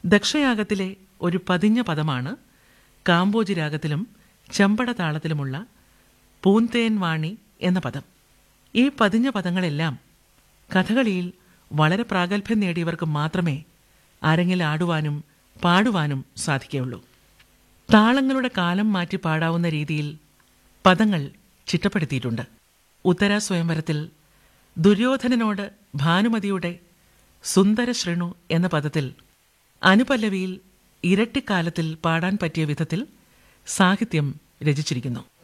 ദക്ഷയാഗത്തിലെ ഒരു പതിഞ്ഞ പദമാണ് കാമ്പോജി രാഗത്തിലും ചെമ്പട താളത്തിലുമുള്ള പൂന്തേൻ വാണി എന്ന പദം ഈ പതിഞ്ഞ പദങ്ങളെല്ലാം കഥകളിയിൽ വളരെ പ്രാഗൽഭ്യം നേടിയവർക്ക് മാത്രമേ അരങ്ങിൽ ആടുവാനും പാടുവാനും സാധിക്കുകയുള്ളൂ താളങ്ങളുടെ കാലം മാറ്റി പാടാവുന്ന രീതിയിൽ പദങ്ങൾ ചിട്ടപ്പെടുത്തിയിട്ടുണ്ട് ഉത്തര സ്വയംവരത്തിൽ ദുര്യോധനനോട് ഭാനുമതിയുടെ സുന്ദര ശൃണു എന്ന പദത്തിൽ അനുപല്ലവിയിൽ ഇരട്ടിക്കാലത്തിൽ പാടാൻ പറ്റിയ വിധത്തിൽ സാഹിത്യം രചിച്ചിരിക്കുന്നു